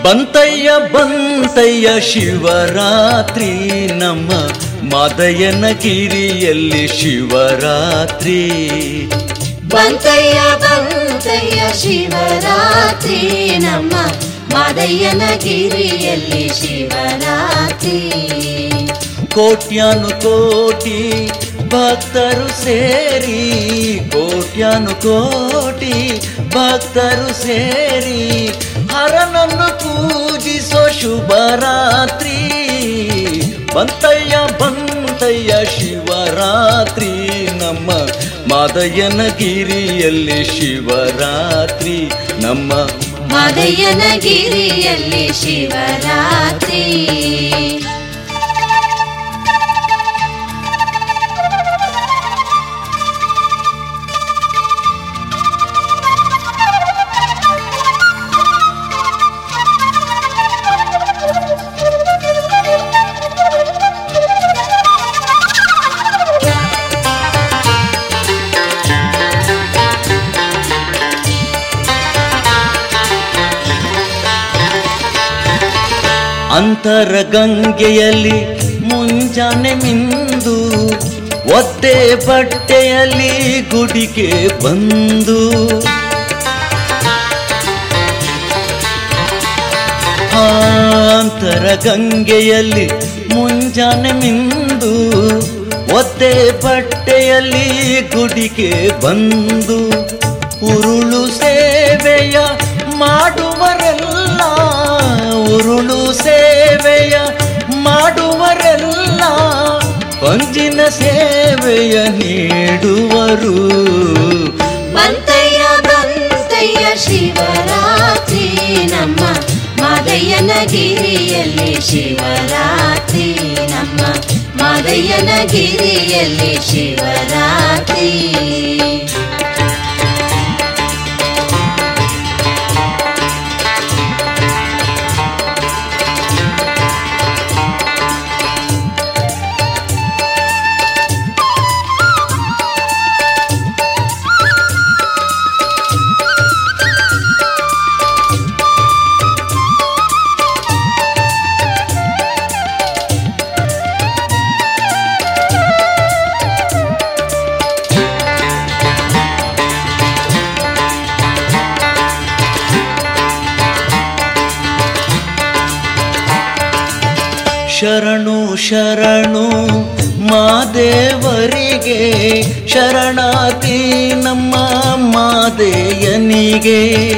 ಬಂತಯ್ಯ ಬಂತಯ್ಯ ಶಿವರಾತ್ರಿ ನಮ್ಮ ಮಾದಯ್ಯನಗಿರಿಯಲ್ಲಿ ಶಿವರಾತ್ರಿ ಬಂತಯ್ಯ ಬಂತಯ್ಯ ಶಿವರಾತ್ರಿ ನಮ್ಮ ಮಾದಯ್ಯನ ಗಿರಿಯಲ್ಲಿ ಶಿವರಾತ್ರಿ ಕೋಟ್ಯಾನು ಕೋಟಿ ಭಕ್ತರು ಸೇರಿ ಕೋಟ್ಯಾನು ಕೋಟಿ ಭಕ್ತರು ಸೇರಿ ಹರನನ್ನು ಪೂಜಿಸೋ ಶುಭರಾತ್ರಿ ಬಂತಯ್ಯ ಬಂತಯ್ಯ ಶಿವರಾತ್ರಿ ನಮ್ಮ ಮಾದಯ್ಯನಗಿರಿಯಲ್ಲಿ ಶಿವರಾತ್ರಿ ನಮ್ಮ ಮಾದಯ್ಯನ ಗಿರಿಯಲ್ಲಿ ಶಿವರಾತ್ರಿ ಅಂತರ ಗಂಗೆಯಲ್ಲಿ ಮುಂಜಾನೆ ಮಿಂದು ಒದ್ದೆ ಬಟ್ಟೆಯಲ್ಲಿ ಗುಡಿಗೆ ಬಂದು ಅಂತರ ಗಂಗೆಯಲ್ಲಿ ಮುಂಜಾನೆ ಮಿಂದು ಒದ್ದೆ ಬಟ್ಟೆಯಲ್ಲಿ ಗುಡಿಗೆ ಬಂದು ಉರುಳು ಸೇವೆಯ ಮಾಡುವರೆಲ್ಲ ಉರುಳು ಸೇವೆಯ ಮಾಡುವರೆಲ್ಲ ಪಂಜಿನ ಸೇವೆಯ ನೀಡುವರು ಬಂತಯ್ಯ ಬಂತಯ್ಯ ಶಿವರಾತ್ರಿ ನಮ್ಮ ಮಾದಯ್ಯನ ಗಿರಿಯಲ್ಲಿ ಶಿವರಾತ್ರಿ ನಮ್ಮ ಮಾದಯ್ಯನ ಗಿರಿಯಲ್ಲಿ ಶಿವರಾತ್ರಿ ಶರಣು ಶರಣು ಮಾದೇವರಿಗೆ ಶರಣಾತಿ ನಮ್ಮ ಮಾದೇಯನಿಗೆ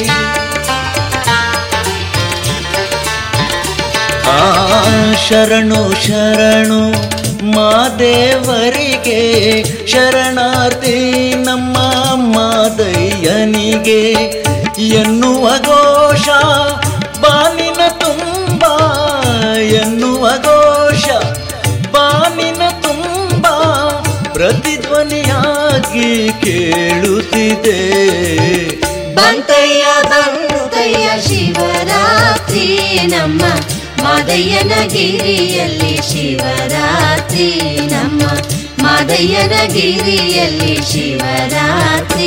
ಆ ಶರಣು ಶರಣು ಮಾದೇವರಿಗೆ ಶರಣಾರ್ಥಿ ನಮ್ಮ ಮಾದಯ್ಯನಿಗೆ ಎನ್ನುವ ಘೋಷ ಬಾನಿನ ತುಂಬ ಎನ್ನುವ ಘೋಷ ಬಾನಿನ ತುಂಬ ಪ್ರತಿಧ್ವನಿಯಾಗಿ ಕೇಳುತ್ತಿದೆ ಬಂತಯ್ಯ ಬಂತಯ್ಯ ಶಿವರಾತ್ರಿ ನಮ್ಮ ಮಾದಯ್ಯನ ಗಿರಿಯಲ್ಲಿ ಶಿವರಾತ್ರಿ ನಮ್ಮ ಮಾದಯ್ಯನ ಗಿರಿಯಲ್ಲಿ ಶಿವರಾತ್ರಿ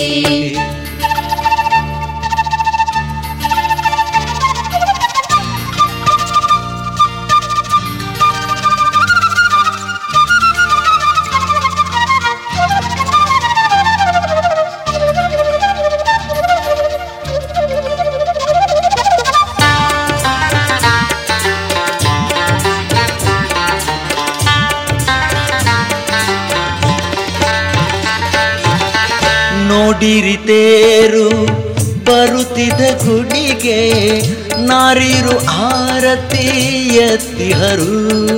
ನೋಡಿರಿ ತೇರು ಬರುತ್ತಿದ ಗುಡಿಗೆ ನಾರಿರು ಆರತಿ ಎತ್ತಿಹರು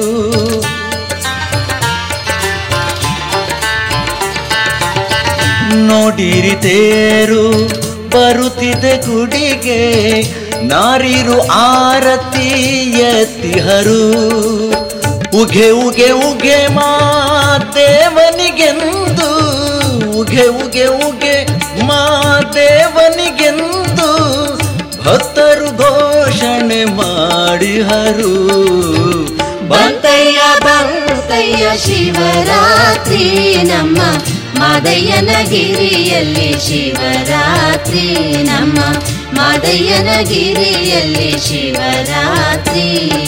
ನೋಡಿರಿ ತೇರು ಬರುತ್ತಿದ ಗುಡಿಗೆ ನಾರಿರು ಆರತಿ ಎತ್ತಿಹರು ಉಗೆ ಉಗೆ ಉಗೆ ಮಾ ದೇವನಿಗೆಂದು ಉಗೆ ಉಗೆ ಉಗೆ ಮಾ ದೇವನಿಗೆಂದು ಭಕ್ತರು ಘೋಷಣೆ ಮಾಡಿಹರು ಬಂತಯ್ಯ ಬಂತಯ್ಯ ಶಿವರಾತ್ರಿ ನಮ್ಮ ಮಾದಯ್ಯನಗಿರಿಯಲ್ಲಿ ಶಿವರಾತ್ರಿ ನಮ್ಮ ಮಾದಯ್ಯನಗಿರಿಯಲ್ಲಿ ಶಿವರಾತ್ರಿ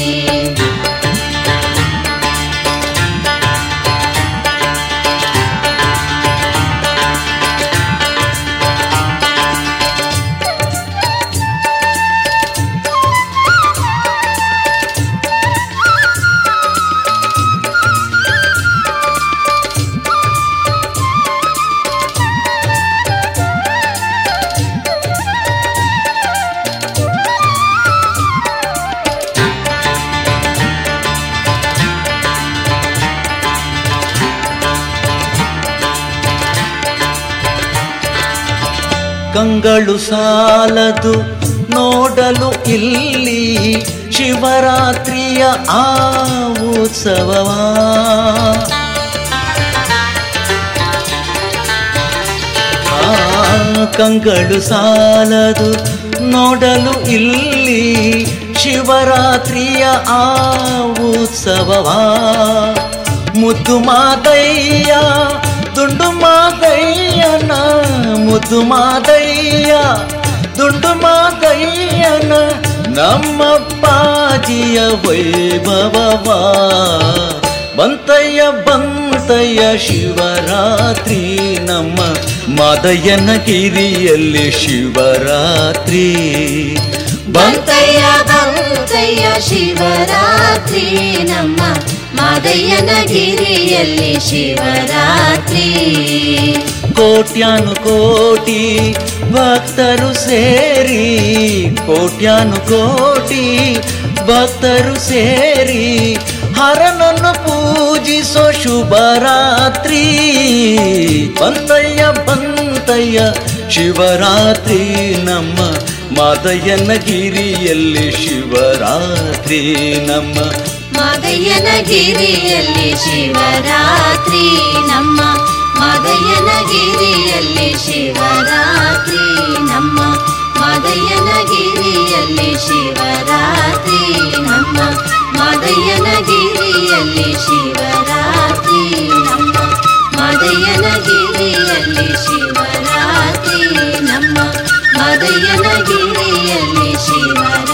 ಕಂಗಳು ಸಾಲದು ನೋಡಲು ಇಲ್ಲಿ ಶಿವರಾತ್ರಿಯ ಆ ಉತ್ಸವವಾ ಆ ಕಂಗಳು ಸಾಲದು ನೋಡಲು ಇಲ್ಲಿ ಶಿವರಾತ್ರಿಯ ಆ ಉತ್ಸವವಾ ಮುದ್ದು ಮಾದಯ್ಯ ದುಂಡು ಮಾದಯ್ಯನ ಮುದ್ದು ಮಾದಯ್ಯ ದುಂಡು ಮಾದಯ್ಯನ ನಮ್ಮಪ್ಪಾಜಿಯ ವೈಭವವಾ ಬಂತಯ್ಯ ಬಂತಯ್ಯ ಶಿವರಾತ್ರಿ ನಮ್ಮ ಮಾದಯ್ಯನ ಗಿರಿಯಲ್ಲಿ ಶಿವರಾತ್ರಿ ಬಂತಯ್ಯ ಬಂತಯ್ಯ ಶಿವರಾತ್ರಿ ನಮ್ಮ ಮಾದಯ್ಯನಗಿರಿಯಲ್ಲಿ ಶಿವರಾತ್ರಿ ಕೋಟ್ಯಾನು ಕೋಟಿ ಭಕ್ತರು ಸೇರಿ ಕೋಟ್ಯಾನು ಕೋಟಿ ಭಕ್ತರು ಸೇರಿ ಹರನನ್ನು ಪೂಜಿಸೋ ಶುಭರಾತ್ರಿ ಬಂತಯ್ಯ ಬಂತಯ್ಯ ಶಿವರಾತ್ರಿ ನಮ್ಮ ಮಾದಯ್ಯನ ಗಿರಿಯಲ್ಲಿ ಶಿವರಾತ್ರಿ ನಮ್ಮ ಮಾದಯ್ಯನಗಿರಿಯಲ್ಲಿ ಶಿವರಾತ್ರಿ ನಮ್ಮ ಮಾದಯ್ಯನಗಿರಿಯಲ್ಲಿ ಶಿವರಾತ್ರಿ ನಮ್ಮ ಮಾದಯ್ಯನಗಿರಿಯಲ್ಲಿ ಶಿವರಾತ್ರಿ ನಮ್ಮ ಮಾದಯ್ಯನಗಿರಿಯಲ್ಲಿ ಶಿವರಾತ್ರಿ ನಮ್ಮ ಮಾದಯ್ಯನಗಿರಿಯಲ್ಲಿ ಶಿವರಾತ್ರಿ ನಮ್ಮ ಮಾದಯ್ಯನಗಿರಿಯಲ್ಲಿ ಶಿವರಾತ್ರಿ